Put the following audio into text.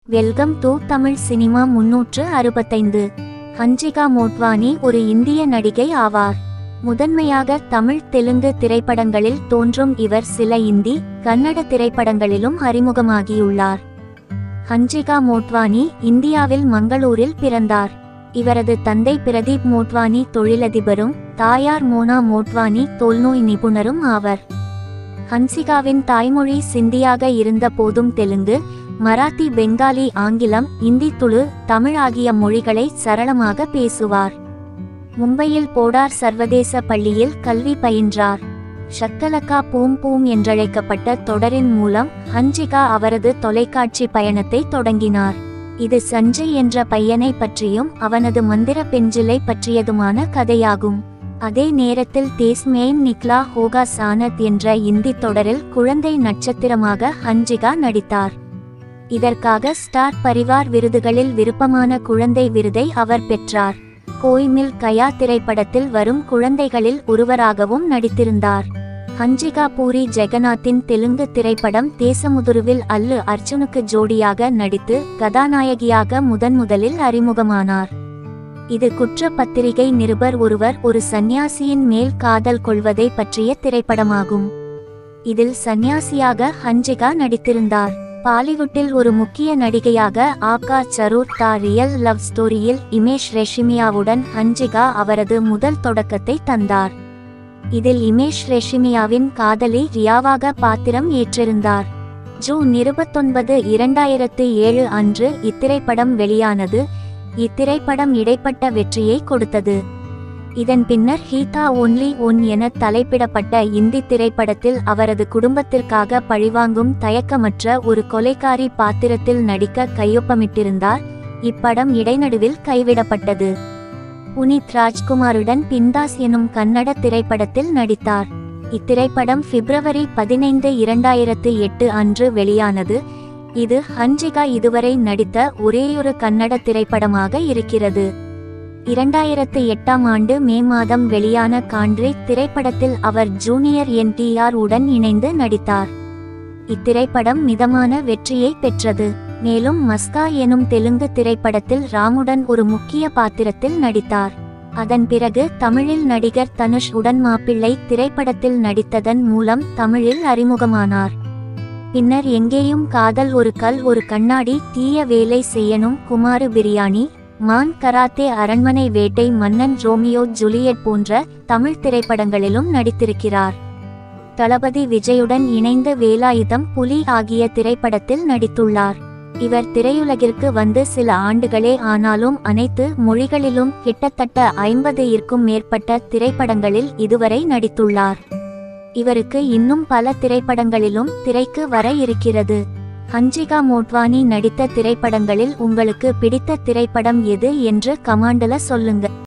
welcome to Tamil cinema முன்னூற்று அறுபத்தைந்து ஹன்சிகா மோட்வானி ஒரு இந்திய நடிகை ஆவார் முதன்மையாக தமிழ் தெலுங்கு திரைப்படங்களில் தோன்றும் இவர் சில இந்தி கன்னட திரைப்படங்களிலும் அறிமுகமாகியுள்ளார் ஹன்சிகா மோட்வானி இந்தியாவில் மங்களூரில் பிறந்தார் இவரது தந்தை பிரதீப் மோட்வானி தொழிலதிபரும் தாயார் மோனா மோட்வானி தோல்நோய் நிபுணரும் ஆவர் ஹன்சிகாவின் தாய்மொழி சிந்தியாக இருந்த போதும் தெலுங்கு மராத்தி பெங்காலி ஆங்கிலம் இந்தி துளு தமிழ் ஆகிய மொழிகளை சரளமாக பேசுவார் மும்பையில் போடார் சர்வதேச பள்ளியில் கல்வி பயின்றார் ஷக்கலக்கா பூம் பூம் என்றழைக்கப்பட்ட தொடரின் மூலம் ஹன்சிகா அவரது தொலைக்காட்சி பயணத்தை தொடங்கினார் இது சஞ்சய் என்ற பையனை பற்றியும் அவனது மந்திர பெஞ்சிலை பற்றியதுமான கதையாகும் அதே நேரத்தில் தேஸ்மேன் நிக்லா ஹோகா சானத் என்ற இந்தி தொடரில் குழந்தை நட்சத்திரமாக ஹன்சிகா நடித்தார் இதற்காக ஸ்டார் பரிவார் விருதுகளில் விருப்பமான குழந்தை விருதை அவர் பெற்றார் கோய்மில் கயா திரைப்படத்தில் வரும் குழந்தைகளில் ஒருவராகவும் நடித்திருந்தார் ஹன்சிகா பூரி ஜெகநாத்தின் தெலுங்கு திரைப்படம் தேசமுதுருவில் அல்லு அர்ஜுனுக்கு ஜோடியாக நடித்து கதாநாயகியாக முதன்முதலில் அறிமுகமானார் இது குற்றப்பத்திரிகை நிருபர் ஒருவர் ஒரு சந்நியாசியின் மேல் காதல் கொள்வதை பற்றிய திரைப்படமாகும் இதில் சந்நியாசியாக ஹன்சிகா நடித்திருந்தார் பாலிவுட்டில் ஒரு முக்கிய நடிகையாக ஆப்கா சரூர் தா ரியல் லவ் ஸ்டோரியில் இமேஷ் ரெஷிமியாவுடன் ஹன்சிகா அவரது முதல் தொடக்கத்தை தந்தார் இதில் இமேஷ் ரெஷிமியாவின் காதலி ரியாவாக பாத்திரம் ஏற்றிருந்தார் ஜூன் இருபத்தொன்பது இரண்டாயிரத்து ஏழு அன்று இத்திரைப்படம் வெளியானது இத்திரைப்படம் இடைப்பட்ட வெற்றியை கொடுத்தது இதன் பின்னர் ஹீதா ஒன்லி ஒன் என தலைப்பிடப்பட்ட இந்தி திரைப்படத்தில் அவரது குடும்பத்திற்காக பழிவாங்கும் தயக்கமற்ற ஒரு கொலைகாரி பாத்திரத்தில் நடிக்க கையொப்பமிட்டிருந்தார் இப்படம் இடைநடுவில் கைவிடப்பட்டது புனித் ராஜ்குமாருடன் பிந்தாஸ் எனும் கன்னட திரைப்படத்தில் நடித்தார் இத்திரைப்படம் பிப்ரவரி பதினைந்து இரண்டாயிரத்து எட்டு அன்று வெளியானது இது ஹன்சிகா இதுவரை நடித்த ஒரேயொரு கன்னட திரைப்படமாக இருக்கிறது இரண்டாயிரத்து எட்டாம் ஆண்டு மே மாதம் வெளியான காண்ட்ரி திரைப்படத்தில் அவர் ஜூனியர் என்டிஆர் உடன் இணைந்து நடித்தார் இத்திரைப்படம் மிதமான வெற்றியை பெற்றது மேலும் மஸ்கா எனும் தெலுங்கு திரைப்படத்தில் ராமுடன் ஒரு முக்கிய பாத்திரத்தில் நடித்தார் அதன் பிறகு தமிழில் நடிகர் தனுஷ் உடன் மாப்பிள்ளை திரைப்படத்தில் நடித்ததன் மூலம் தமிழில் அறிமுகமானார் பின்னர் எங்கேயும் காதல் ஒரு கல் ஒரு கண்ணாடி தீய வேலை செய்யணும் குமாரு பிரியாணி மான் கராத்தே அரண்மனை வேட்டை மன்னன் ரோமியோ ஜூலியட் போன்ற தமிழ் திரைப்படங்களிலும் நடித்திருக்கிறார் தளபதி விஜயுடன் இணைந்து வேலாயுதம் புலி ஆகிய திரைப்படத்தில் நடித்துள்ளார் இவர் திரையுலகிற்கு வந்து சில ஆண்டுகளே ஆனாலும் அனைத்து மொழிகளிலும் கிட்டத்தட்ட ஐம்பது இருக்கும் மேற்பட்ட திரைப்படங்களில் இதுவரை நடித்துள்ளார் இவருக்கு இன்னும் பல திரைப்படங்களிலும் திரைக்கு வர இருக்கிறது ஹன்சிகா மோட்வானி நடித்த திரைப்படங்களில் உங்களுக்கு பிடித்த திரைப்படம் எது என்று கமாண்டல சொல்லுங்க